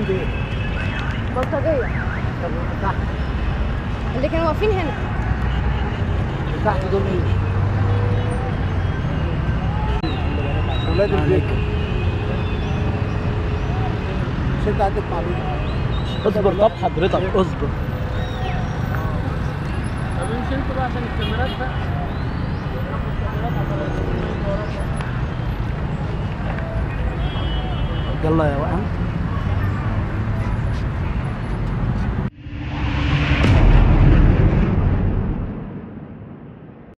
فين؟ بلطجيه طب تحت اللي كانوا واقفين هنا تحت دول مين؟ ولاد البيت مش انت عندك معلومه اصبر طب حضرتك اصبر طب مش انتوا بقى عشان الكاميرات بقى يلا يا وقع